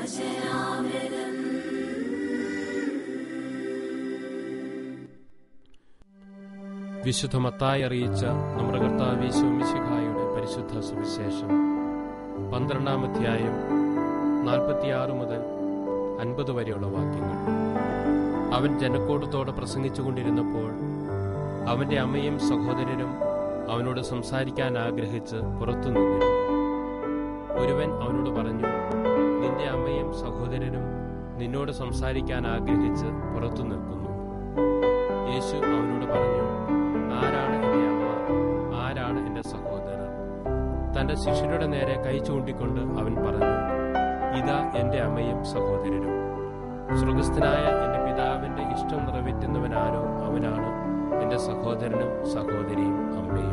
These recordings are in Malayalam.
വിശുദ്ധ മത്തായി അറിയിച്ച നമ്മുടെ കർത്താവീശോമിശിഹായുടെ പരിശുദ്ധ സുവിശേഷം പന്ത്രണ്ടാം അധ്യായം നാൽപ്പത്തിയാറ് മുതൽ അൻപത് വരെയുള്ള വാക്യങ്ങൾ അവൻ ജനക്കൂട്ടത്തോടെ പ്രസംഗിച്ചുകൊണ്ടിരുന്നപ്പോൾ അവന്റെ അമ്മയും സഹോദരനും അവനോട് സംസാരിക്കാൻ ആഗ്രഹിച്ച് പുറത്തു നിന്നിരുന്നു ഒരുവൻ അവനോട് പറഞ്ഞു നിന്റെ അമ്മയും സഹോദരനും നിന്നോട് സംസാരിക്കാൻ ആഗ്രഹിച്ച് പുറത്തു നിൽക്കുന്നു യേശു അവനോട് പറഞ്ഞു ആരാണ് എൻ്റെ അമ്മ ആരാണ് എൻ്റെ സഹോദരൻ തന്റെ ശിഷ്യരുടെ നേരെ കൈ ചൂണ്ടിക്കൊണ്ട് അവൻ പറഞ്ഞു ഇതാ എൻ്റെ അമ്മയും സഹോദരനും സ്വർഗസ്ഥനായ എൻ്റെ പിതാവിൻ്റെ ഇഷ്ടം നിറവേറ്റുന്നവനാരോ അവനാണ് എൻ്റെ സഹോദരനും സഹോദരിയും അമ്മയും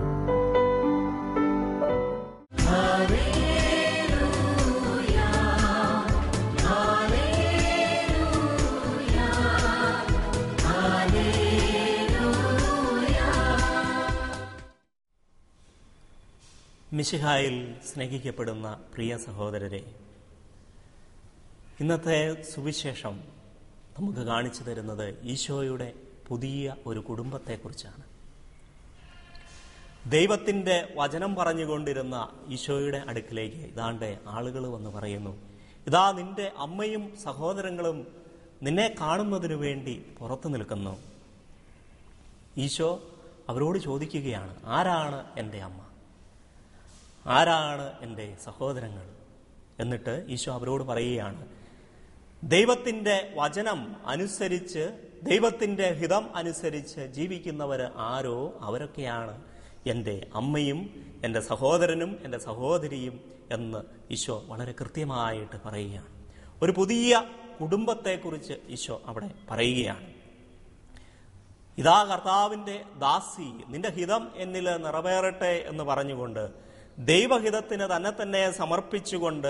മിശിഹായിൽ സ്നേഹിക്കപ്പെടുന്ന പ്രിയ സഹോദരരെ ഇന്നത്തെ സുവിശേഷം നമുക്ക് കാണിച്ചു തരുന്നത് ഈശോയുടെ പുതിയ ഒരു കുടുംബത്തെക്കുറിച്ചാണ് ദൈവത്തിൻ്റെ വചനം പറഞ്ഞുകൊണ്ടിരുന്ന ഈശോയുടെ അടുക്കിലേക്ക് ഇതാണ്ട് ആളുകൾ വന്ന് പറയുന്നു ഇതാ നിന്റെ അമ്മയും സഹോദരങ്ങളും നിന്നെ കാണുന്നതിനു വേണ്ടി പുറത്തു നിൽക്കുന്നു ഈശോ അവരോട് ചോദിക്കുകയാണ് ആരാണ് എൻ്റെ അമ്മ ആരാണ് എൻ്റെ സഹോദരങ്ങൾ എന്നിട്ട് ഈശോ അവരോട് പറയുകയാണ് ദൈവത്തിൻ്റെ വചനം അനുസരിച്ച് ദൈവത്തിൻ്റെ ഹിതം അനുസരിച്ച് ജീവിക്കുന്നവർ ആരോ അവരൊക്കെയാണ് എൻ്റെ അമ്മയും എൻ്റെ സഹോദരനും എൻ്റെ സഹോദരിയും എന്ന് ഈശോ വളരെ കൃത്യമായിട്ട് പറയുകയാണ് ഒരു പുതിയ കുടുംബത്തെക്കുറിച്ച് ഈശോ അവിടെ പറയുകയാണ് ഇതാ കർത്താവിൻ്റെ ദാസി നിന്റെ ഹിതം എന്നിൽ നിറവേറട്ടെ എന്ന് പറഞ്ഞുകൊണ്ട് ദൈവഹിതത്തിന് തന്നെ തന്നെ സമർപ്പിച്ചുകൊണ്ട്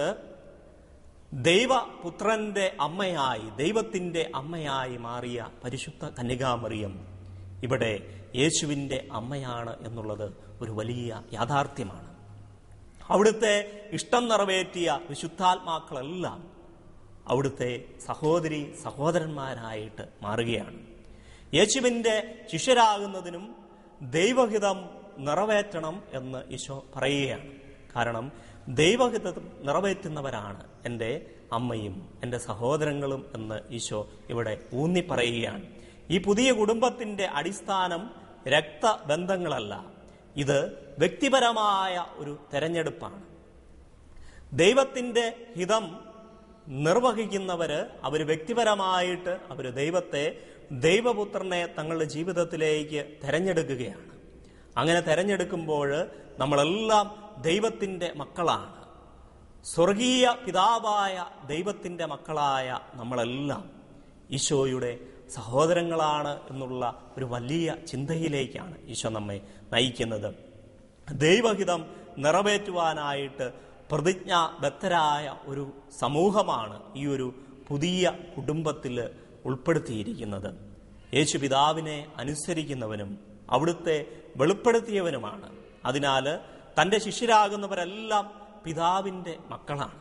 ദൈവപുത്രന്റെ അമ്മയായി ദൈവത്തിന്റെ അമ്മയായി മാറിയ പരിശുദ്ധ കന്യകാമറിയം ഇവിടെ യേശുവിൻ്റെ അമ്മയാണ് എന്നുള്ളത് ഒരു വലിയ യാഥാർത്ഥ്യമാണ് അവിടുത്തെ ഇഷ്ടം നിറവേറ്റിയ വിശുദ്ധാത്മാക്കളെല്ലാം അവിടുത്തെ സഹോദരി സഹോദരന്മാരായിട്ട് മാറുകയാണ് യേശുവിൻ്റെ ശിഷ്യരാകുന്നതിനും ദൈവഹിതം നിറവേറ്റണം എന്ന് ഈശോ പറയുകയാണ് കാരണം ദൈവഹിതം നിറവേറ്റുന്നവരാണ് എൻ്റെ അമ്മയും എൻ്റെ സഹോദരങ്ങളും എന്ന് ഈശോ ഇവിടെ ഊന്നി പറയുകയാണ് ഈ പുതിയ കുടുംബത്തിൻ്റെ അടിസ്ഥാനം രക്തബന്ധങ്ങളല്ല ഇത് വ്യക്തിപരമായ ഒരു തെരഞ്ഞെടുപ്പാണ് ദൈവത്തിൻ്റെ ഹിതം നിർവഹിക്കുന്നവര് അവർ വ്യക്തിപരമായിട്ട് അവർ ദൈവത്തെ ദൈവപുത്രനെ തങ്ങളുടെ ജീവിതത്തിലേക്ക് തെരഞ്ഞെടുക്കുകയാണ് അങ്ങനെ തെരഞ്ഞെടുക്കുമ്പോൾ നമ്മളെല്ലാം ദൈവത്തിൻ്റെ മക്കളാണ് സ്വർഗീയ പിതാവായ ദൈവത്തിൻ്റെ മക്കളായ നമ്മളെല്ലാം ഈശോയുടെ സഹോദരങ്ങളാണ് എന്നുള്ള ഒരു വലിയ ചിന്തയിലേക്കാണ് ഈശോ നമ്മെ നയിക്കുന്നത് ദൈവഹിതം നിറവേറ്റുവാനായിട്ട് പ്രതിജ്ഞാബദ്ധരായ ഒരു സമൂഹമാണ് ഈ ഒരു പുതിയ കുടുംബത്തിൽ ഉൾപ്പെടുത്തിയിരിക്കുന്നത് യേശു പിതാവിനെ അനുസരിക്കുന്നവനും അവിടുത്തെ വെളിപ്പെടുത്തിയവനുമാണ് അതിനാൽ തൻ്റെ ശിഷ്യരാകുന്നവരെല്ലാം പിതാവിൻ്റെ മക്കളാണ്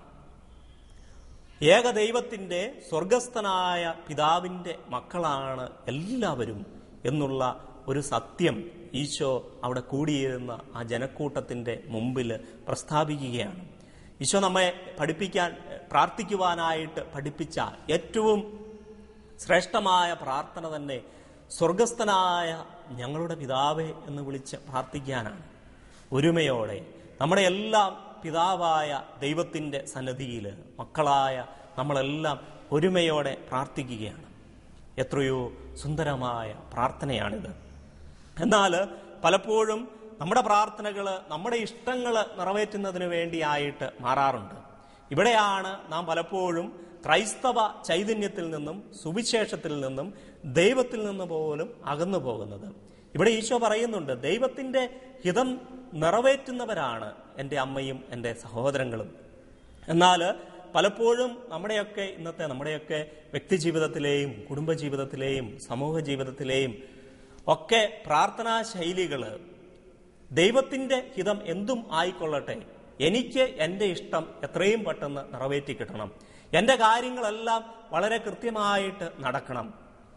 ഏകദൈവത്തിൻ്റെ സ്വർഗസ്ഥനായ പിതാവിൻ്റെ മക്കളാണ് എല്ലാവരും എന്നുള്ള ഒരു സത്യം ഈശോ അവിടെ കൂടിയിരുന്ന ആ ജനക്കൂട്ടത്തിൻ്റെ മുമ്പിൽ പ്രസ്താവിക്കുകയാണ് ഈശോ നമ്മെ പഠിപ്പിക്കാൻ പ്രാർത്ഥിക്കുവാനായിട്ട് പഠിപ്പിച്ച ഏറ്റവും ശ്രേഷ്ഠമായ പ്രാർത്ഥന തന്നെ സ്വർഗസ്ഥനായ ഞങ്ങളുടെ പിതാവേ എന്ന് വിളിച്ച് പ്രാർത്ഥിക്കാനാണ് ഒരുമയോടെ നമ്മുടെ എല്ലാം പിതാവായ ദൈവത്തിൻ്റെ സന്നദ്ധിയിൽ മക്കളായ നമ്മളെല്ലാം ഒരുമയോടെ പ്രാർത്ഥിക്കുകയാണ് എത്രയോ സുന്ദരമായ പ്രാർത്ഥനയാണിത് എന്നാൽ പലപ്പോഴും നമ്മുടെ പ്രാർത്ഥനകൾ നമ്മുടെ ഇഷ്ടങ്ങൾ നിറവേറ്റുന്നതിന് വേണ്ടിയായിട്ട് മാറാറുണ്ട് ഇവിടെയാണ് നാം പലപ്പോഴും ക്രൈസ്തവ ചൈതന്യത്തിൽ നിന്നും സുവിശേഷത്തിൽ നിന്നും ദൈവത്തിൽ നിന്ന് പോലും അകന്നു പോകുന്നത് ഇവിടെ ഈശോ പറയുന്നുണ്ട് ദൈവത്തിൻ്റെ ഹിതം നിറവേറ്റുന്നവരാണ് എൻ്റെ അമ്മയും എൻ്റെ സഹോദരങ്ങളും എന്നാൽ പലപ്പോഴും നമ്മുടെയൊക്കെ ഇന്നത്തെ നമ്മുടെയൊക്കെ വ്യക്തി ജീവിതത്തിലെയും കുടുംബജീവിതത്തിലെയും സമൂഹ ജീവിതത്തിലെയും ഒക്കെ പ്രാർത്ഥനാ ശൈലികൾ ദൈവത്തിൻ്റെ ഹിതം എന്തും ആയിക്കൊള്ളട്ടെ എനിക്ക് എൻ്റെ ഇഷ്ടം എത്രയും പെട്ടെന്ന് നിറവേറ്റി കിട്ടണം എൻ്റെ കാര്യങ്ങളെല്ലാം വളരെ കൃത്യമായിട്ട് നടക്കണം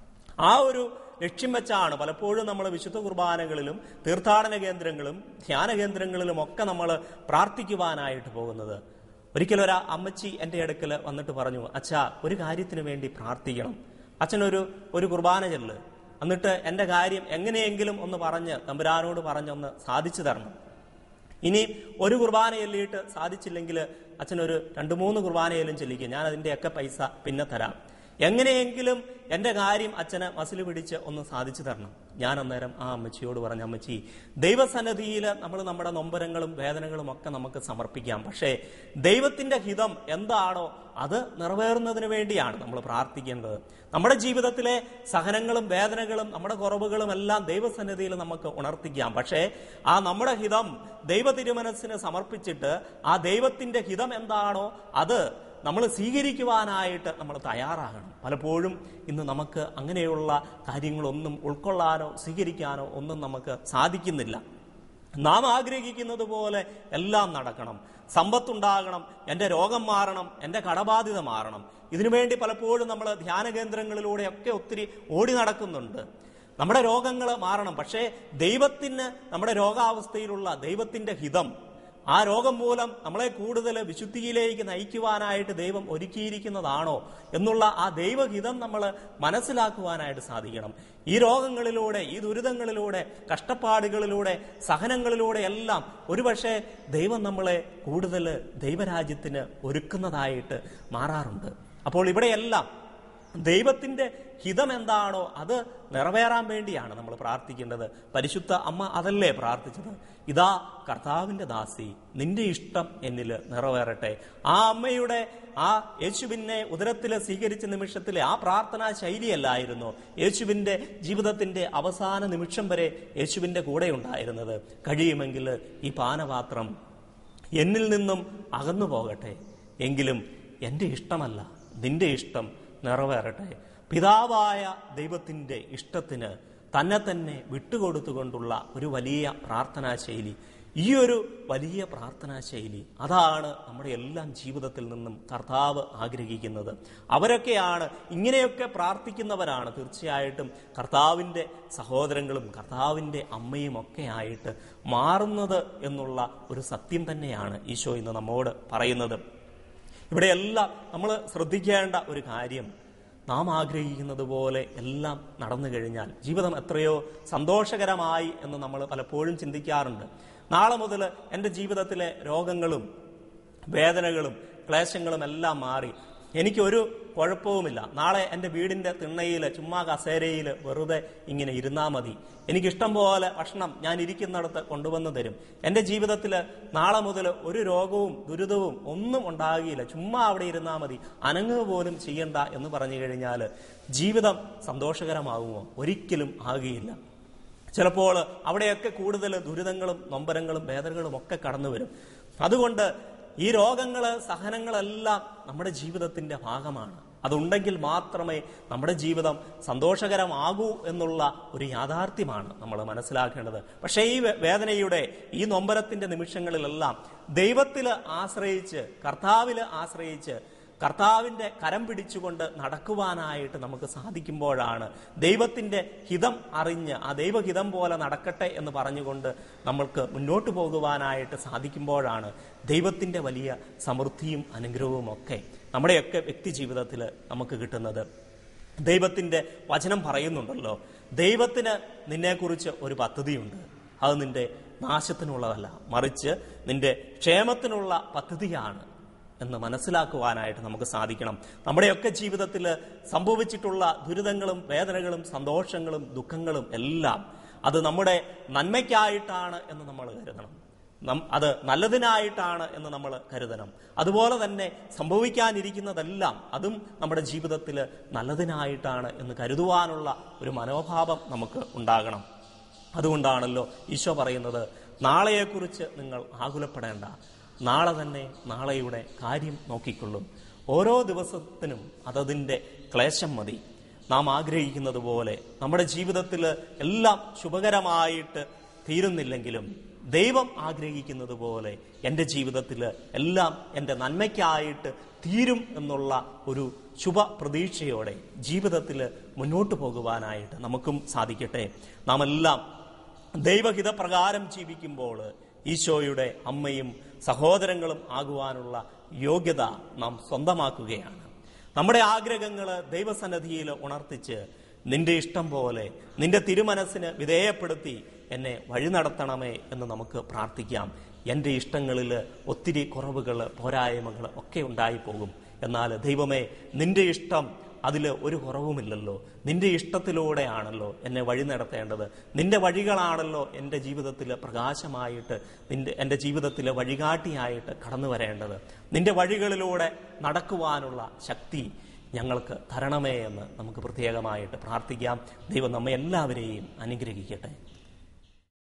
ആ ഒരു ലക്ഷ്യം വെച്ചാണ് പലപ്പോഴും നമ്മൾ വിശുദ്ധ കുർബാനകളിലും തീർത്ഥാടന കേന്ദ്രങ്ങളും ധ്യാന കേന്ദ്രങ്ങളിലും ഒക്കെ നമ്മൾ പ്രാർത്ഥിക്കുവാനായിട്ട് പോകുന്നത് ഒരിക്കലും ഒരു അമ്മച്ചി എൻ്റെ അടുക്കൽ വന്നിട്ട് പറഞ്ഞു അച്ഛാ ഒരു കാര്യത്തിന് വേണ്ടി പ്രാർത്ഥിക്കണം അച്ഛനൊരു ഒരു കുർബാന ചെല്ല് എന്നിട്ട് എൻ്റെ കാര്യം എങ്ങനെയെങ്കിലും ഒന്ന് പറഞ്ഞ് തമ്പുരാനോട് പറഞ്ഞൊന്ന് സാധിച്ചു തരണം ഇനി ഒരു കുർബാന ചൊല്ലിയിട്ട് സാധിച്ചില്ലെങ്കിൽ അച്ഛനൊരു രണ്ട് മൂന്ന് കുർബാനയിലും ചൊല്ലിക്കുക ഞാൻ അതിൻ്റെയൊക്കെ പൈസ പിന്നെ തരാം എങ്ങനെയെങ്കിലും എൻ്റെ കാര്യം അച്ഛന് മസിൽ പിടിച്ച് ഒന്ന് സാധിച്ചു തരണം ഞാൻ അന്നേരം ആ അമ്മച്ചിയോട് പറഞ്ഞ അമ്മച്ചി ദൈവസന്നദ്ധിയിൽ നമ്മൾ നമ്മുടെ നൊമ്പരങ്ങളും വേദനകളും ഒക്കെ നമുക്ക് സമർപ്പിക്കാം പക്ഷേ ദൈവത്തിന്റെ ഹിതം എന്താണോ അത് നിറവേറുന്നതിന് വേണ്ടിയാണ് നമ്മൾ പ്രാർത്ഥിക്കേണ്ടത് നമ്മുടെ ജീവിതത്തിലെ സഹനങ്ങളും വേദനകളും നമ്മുടെ കുറവുകളും എല്ലാം ദൈവസന്നിധിയിൽ നമുക്ക് ഉണർത്തിക്കാം പക്ഷേ ആ നമ്മുടെ ഹിതം ദൈവ തിരുമനസ്സിന് സമർപ്പിച്ചിട്ട് ആ ദൈവത്തിന്റെ ഹിതം എന്താണോ അത് നമ്മൾ സ്വീകരിക്കുവാനായിട്ട് നമ്മൾ തയ്യാറാകണം പലപ്പോഴും ഇന്ന് നമുക്ക് അങ്ങനെയുള്ള കാര്യങ്ങളൊന്നും ഉൾക്കൊള്ളാനോ സ്വീകരിക്കാനോ ഒന്നും നമുക്ക് സാധിക്കുന്നില്ല നാം ആഗ്രഹിക്കുന്നത് പോലെ എല്ലാം നടക്കണം സമ്പത്തുണ്ടാകണം എൻ്റെ രോഗം മാറണം എൻ്റെ കടബാധ്യത മാറണം ഇതിനുവേണ്ടി പലപ്പോഴും നമ്മൾ ധ്യാന കേന്ദ്രങ്ങളിലൂടെയൊക്കെ ഒത്തിരി ഓടി നടക്കുന്നുണ്ട് നമ്മുടെ രോഗങ്ങൾ മാറണം പക്ഷേ ദൈവത്തിന് നമ്മുടെ രോഗാവസ്ഥയിലുള്ള ദൈവത്തിന്റെ ഹിതം ആ രോഗം മൂലം നമ്മളെ കൂടുതൽ വിശുദ്ധിയിലേക്ക് നയിക്കുവാനായിട്ട് ദൈവം ഒരുക്കിയിരിക്കുന്നതാണോ എന്നുള്ള ആ ദൈവഹിതം നമ്മൾ മനസ്സിലാക്കുവാനായിട്ട് സാധിക്കണം ഈ രോഗങ്ങളിലൂടെ ഈ ദുരിതങ്ങളിലൂടെ കഷ്ടപ്പാടുകളിലൂടെ സഹനങ്ങളിലൂടെ എല്ലാം ഒരുപക്ഷെ ദൈവം നമ്മളെ കൂടുതൽ ദൈവരാജ്യത്തിന് ഒരുക്കുന്നതായിട്ട് മാറാറുണ്ട് അപ്പോൾ ഇവിടെയെല്ലാം ദൈവത്തിന്റെ ഹിതം എന്താണോ അത് നിറവേറാൻ വേണ്ടിയാണ് നമ്മൾ പ്രാർത്ഥിക്കേണ്ടത് പരിശുദ്ധ അമ്മ അതല്ലേ പ്രാർത്ഥിച്ചത് ഇതാ കർത്താവിന്റെ ദാസി നിന്റെ ഇഷ്ടം എന്നിൽ നിറവേറട്ടെ ആ അമ്മയുടെ ആ യേശുവിനെ ഉദരത്തിൽ സ്വീകരിച്ച നിമിഷത്തിലെ ആ പ്രാർത്ഥനാ ശൈലിയല്ലായിരുന്നു യേശുവിന്റെ ജീവിതത്തിന്റെ അവസാന നിമിഷം വരെ യേശുവിന്റെ കൂടെ ഉണ്ടായിരുന്നത് കഴിയുമെങ്കിൽ ഈ പാനപാത്രം എന്നിൽ നിന്നും അകന്നു പോകട്ടെ എങ്കിലും എൻ്റെ ഇഷ്ടമല്ല നിന്റെ ഇഷ്ടം നിറവേറട്ടെ പിതാവായ ദൈവത്തിൻ്റെ ഇഷ്ടത്തിന് തന്നെ തന്നെ വിട്ടുകൊടുത്തുകൊണ്ടുള്ള ഒരു വലിയ പ്രാർത്ഥനാ ശൈലി ഈ ഒരു വലിയ പ്രാർത്ഥനാ ശൈലി അതാണ് നമ്മുടെ എല്ലാം ജീവിതത്തിൽ നിന്നും കർത്താവ് ആഗ്രഹിക്കുന്നത് അവരൊക്കെയാണ് ഇങ്ങനെയൊക്കെ പ്രാർത്ഥിക്കുന്നവരാണ് തീർച്ചയായിട്ടും കർത്താവിൻ്റെ സഹോദരങ്ങളും കർത്താവിൻ്റെ അമ്മയും ഒക്കെ ആയിട്ട് മാറുന്നത് എന്നുള്ള ഒരു സത്യം തന്നെയാണ് ഈശോ ഇന്ന് നമ്മോട് പറയുന്നത് ഇവിടെയെല്ലാം നമ്മൾ ശ്രദ്ധിക്കേണ്ട ഒരു കാര്യം നാം ആഗ്രഹിക്കുന്നത് പോലെ എല്ലാം നടന്നു കഴിഞ്ഞാൽ ജീവിതം എത്രയോ സന്തോഷകരമായി എന്ന് നമ്മൾ പലപ്പോഴും ചിന്തിക്കാറുണ്ട് നാളെ മുതൽ എൻ്റെ ജീവിതത്തിലെ രോഗങ്ങളും വേദനകളും ക്ലേശങ്ങളും എല്ലാം മാറി എനിക്കൊരു കുഴപ്പവുമില്ല നാളെ എൻ്റെ വീടിൻ്റെ തിണ്ണയിൽ ചുമ്മാ കസേരയിൽ വെറുതെ ഇങ്ങനെ ഇരുന്നാൽ മതി എനിക്കിഷ്ടം പോലെ ഭക്ഷണം ഞാൻ ഇരിക്കുന്നിടത്ത് കൊണ്ടുവന്ന് തരും എൻ്റെ ജീവിതത്തിൽ നാളെ മുതൽ ഒരു രോഗവും ദുരിതവും ഒന്നും ഉണ്ടാകില്ല ചുമ്മാ അവിടെ ഇരുന്നാൽ മതി അനങ്ങുക പോലും ചെയ്യണ്ട എന്ന് പറഞ്ഞു കഴിഞ്ഞാൽ ജീവിതം സന്തോഷകരമാകുമോ ഒരിക്കലും ആകുകയില്ല ചിലപ്പോൾ അവിടെയൊക്കെ കൂടുതൽ ദുരിതങ്ങളും നൊമ്പരങ്ങളും വേദനകളും ഒക്കെ കടന്നു വരും അതുകൊണ്ട് ഈ രോഗങ്ങള് സഹനങ്ങളെല്ലാം നമ്മുടെ ജീവിതത്തിന്റെ ഭാഗമാണ് അതുണ്ടെങ്കിൽ മാത്രമേ നമ്മുടെ ജീവിതം സന്തോഷകരമാകൂ എന്നുള്ള ഒരു യാഥാർത്ഥ്യമാണ് നമ്മൾ മനസ്സിലാക്കേണ്ടത് പക്ഷേ ഈ വേ- വേദനയുടെ ഈ നൊമ്പരത്തിന്റെ നിമിഷങ്ങളിലെല്ലാം ദൈവത്തിൽ ആശ്രയിച്ച് കർത്താവിൽ ആശ്രയിച്ച് കർത്താവിന്റെ കരം പിടിച്ചുകൊണ്ട് നടക്കുവാനായിട്ട് നമുക്ക് സാധിക്കുമ്പോഴാണ് ദൈവത്തിന്റെ ഹിതം അറിഞ്ഞ് ആ ദൈവഹിതം പോലെ നടക്കട്ടെ എന്ന് പറഞ്ഞുകൊണ്ട് നമ്മൾക്ക് മുന്നോട്ട് പോകുവാനായിട്ട് സാധിക്കുമ്പോഴാണ് ദൈവത്തിന്റെ വലിയ സമൃദ്ധിയും അനുഗ്രഹവും ഒക്കെ നമ്മുടെയൊക്കെ വ്യക്തി ജീവിതത്തിൽ നമുക്ക് കിട്ടുന്നത് ദൈവത്തിന്റെ വചനം പറയുന്നുണ്ടല്ലോ ദൈവത്തിന് നിന്നെക്കുറിച്ച് ഒരു പദ്ധതിയുണ്ട് അത് നിന്റെ നാശത്തിനുള്ളതല്ല മറിച്ച് നിന്റെ ക്ഷേമത്തിനുള്ള പദ്ധതിയാണ് എന്ന് മനസ്സിലാക്കുവാനായിട്ട് നമുക്ക് സാധിക്കണം നമ്മുടെയൊക്കെ ജീവിതത്തിൽ സംഭവിച്ചിട്ടുള്ള ദുരിതങ്ങളും വേദനകളും സന്തോഷങ്ങളും ദുഃഖങ്ങളും എല്ലാം അത് നമ്മുടെ നന്മയ്ക്കായിട്ടാണ് എന്ന് നമ്മൾ കരുതണം നം അത് നല്ലതിനായിട്ടാണ് എന്ന് നമ്മൾ കരുതണം അതുപോലെ തന്നെ സംഭവിക്കാനിരിക്കുന്നതെല്ലാം അതും നമ്മുടെ ജീവിതത്തിൽ നല്ലതിനായിട്ടാണ് എന്ന് കരുതുവാനുള്ള ഒരു മനോഭാവം നമുക്ക് ഉണ്ടാകണം അതുകൊണ്ടാണല്ലോ ഈശോ പറയുന്നത് നാളെയെക്കുറിച്ച് നിങ്ങൾ ആകുലപ്പെടേണ്ട നാളെ തന്നെ നാളെയുടെ കാര്യം നോക്കിക്കൊള്ളും ഓരോ ദിവസത്തിനും അതതിൻ്റെ ക്ലേശം മതി നാം ആഗ്രഹിക്കുന്നത് പോലെ നമ്മുടെ ജീവിതത്തിൽ എല്ലാം ശുഭകരമായിട്ട് തീരുന്നില്ലെങ്കിലും ദൈവം ആഗ്രഹിക്കുന്നത് പോലെ എൻ്റെ ജീവിതത്തിൽ എല്ലാം എൻ്റെ നന്മയ്ക്കായിട്ട് തീരും എന്നുള്ള ഒരു ശുഭ പ്രതീക്ഷയോടെ ജീവിതത്തിൽ മുന്നോട്ട് പോകുവാനായിട്ട് നമുക്കും സാധിക്കട്ടെ നാം എല്ലാം ദൈവഹിതപ്രകാരം ജീവിക്കുമ്പോൾ ഈശോയുടെ അമ്മയും സഹോദരങ്ങളും ആകുവാനുള്ള യോഗ്യത നാം സ്വന്തമാക്കുകയാണ് നമ്മുടെ ആഗ്രഹങ്ങൾ ദൈവസന്നദ്ധിയിൽ ഉണർത്തിച്ച് നിന്റെ ഇഷ്ടം പോലെ നിന്റെ തിരുമനസ്സിന് വിധേയപ്പെടുത്തി എന്നെ വഴി നടത്തണമേ എന്ന് നമുക്ക് പ്രാർത്ഥിക്കാം എൻ്റെ ഇഷ്ടങ്ങളിൽ ഒത്തിരി കുറവുകൾ പോരായ്മകൾ ഒക്കെ ഉണ്ടായി പോകും എന്നാൽ ദൈവമേ നിന്റെ ഇഷ്ടം അതിൽ ഒരു കുറവുമില്ലല്ലോ നിന്റെ ഇഷ്ടത്തിലൂടെയാണല്ലോ എന്നെ വഴി നടത്തേണ്ടത് നിന്റെ വഴികളാണല്ലോ എൻ്റെ ജീവിതത്തിൽ പ്രകാശമായിട്ട് നിന്റെ എൻ്റെ ജീവിതത്തിൽ വഴികാട്ടിയായിട്ട് കടന്നു വരേണ്ടത് നിന്റെ വഴികളിലൂടെ നടക്കുവാനുള്ള ശക്തി ഞങ്ങൾക്ക് തരണമേ എന്ന് നമുക്ക് പ്രത്യേകമായിട്ട് പ്രാർത്ഥിക്കാം ദൈവം നമ്മെ എല്ലാവരെയും അനുഗ്രഹിക്കട്ടെ